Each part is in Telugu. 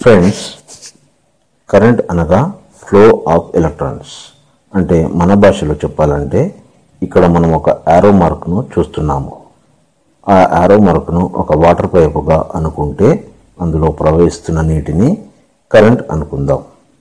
ఫ్రెండ్స్ కరెంట్ అనగా ఫ్లో ఆఫ్ ఎలక్ట్రాన్స్ అంటే మన భాషలో చెప్పాలంటే ఇక్కడ మనం ఒక యారో మార్క్ను చూస్తున్నాము ఆ యారో మార్క్ను ఒక వాటర్ పైపుగా అనుకుంటే అందులో ప్రవహిస్తున్న నీటిని కరెంట్ అనుకుందాం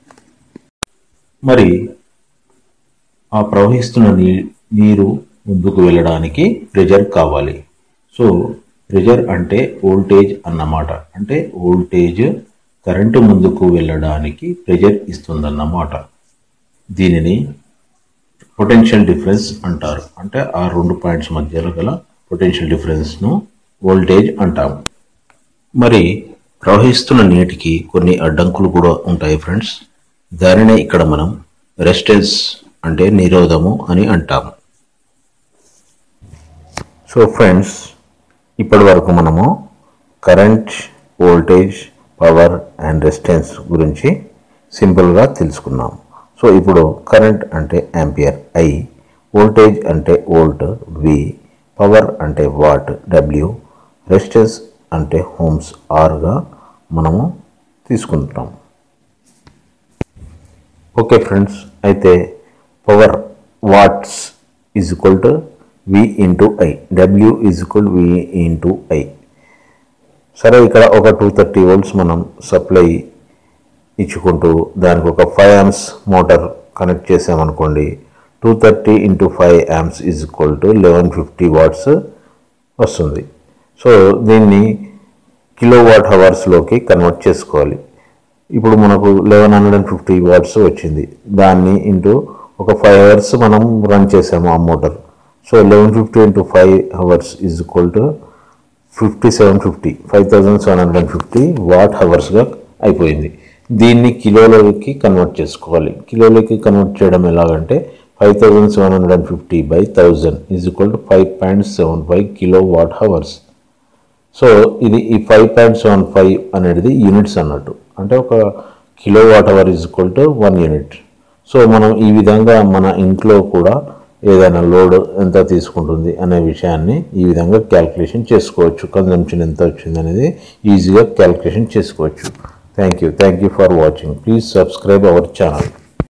మరి ఆ ప్రవహిస్తున్న నీ నీరు ముందుకు వెళ్ళడానికి ప్రెజర్ కావాలి సో ప్రెజర్ అంటే వోల్టేజ్ అన్నమాట అంటే వోల్టేజ్ కరెంటు ముందుకు వెళ్ళడానికి ప్రెజర్ ఇస్తుందన్నమాట దీనిని పొటెన్షియల్ డిఫరెన్స్ అంటారు అంటే ఆ రెండు పాయింట్స్ మధ్యలో గల పొటెన్షియల్ డిఫరెన్స్ను వోల్టేజ్ అంటాము మరి ప్రవహిస్తున్న నీటికి కొన్ని అడ్డంకులు కూడా ఉంటాయి ఫ్రెండ్స్ దానినే ఇక్కడ మనం రెసిస్టెన్స్ అంటే నిరోధము అని అంటాము సో ఫ్రెండ్స్ ఇప్పటి వరకు మనము current voltage power and resistance గురించి సింపుల్గా తెలుసుకున్నాం సో ఇప్పుడు కరెంట్ అంటే యాంపియర్ ఐ వోల్టేజ్ అంటే వోల్ట్ వి పవర్ అంటే వాట్ డబ్ల్యూ రెసిస్టెన్స్ అంటే హోమ్స్ ఆర్గా మనము తీసుకుంటాం ఓకే ఫ్రెండ్స్ అయితే power watts is equal to V into I W is equal V into I సరే ఇక్కడ ఒక టూ థర్టీ వోల్ట్స్ మనం సప్లై ఇచ్చుకుంటూ దానికి ఒక ఫైవ్ యామ్స్ మోటార్ కనెక్ట్ చేసామనుకోండి two thirty into five amps is equal to eleven fifty watts వస్తుంది సో దీన్ని కిలో వాట్ అవర్స్లోకి కన్వర్ట్ చేసుకోవాలి ఇప్పుడు మనకు eleven hundred and fifty watts వచ్చింది దాన్ని ఇంటూ ఒక ఫైవ్ అవర్స్ మనం రన్ చేసాము ఆ motor so eleven fifty into five hours is equal to fifty seven fifty five thousand seven hundred and fifty watt అవర్స్గా అయిపోయింది దీన్ని కిలోలకి కన్వర్ట్ చేసుకోవాలి కిలోలకి కన్వర్ట్ చేయడం ఎలాగంటే five thousand seven hundred and fifty by thousand is equal to five point seven five kilo watt hours so ఇది ఈ ఫైవ్ పాయింట్ సెవెన్ ఫైవ్ అనేది యూనిట్స్ అన్నట్టు అంటే ఒక kilo watt hour is equal to one unit so మనం ఈ విధంగా మన ఇంట్లో కూడా ఏదైనా లోడ్ ఎంత తీసుకుంటుంది అనే విషయాన్ని ఈ విధంగా క్యాల్కులేషన్ చేసుకోవచ్చు కన్జంప్షన్ ఎంత వచ్చింది అనేది ఈజీగా క్యాల్కులేషన్ చేసుకోవచ్చు thank you thank you for watching please subscribe our channel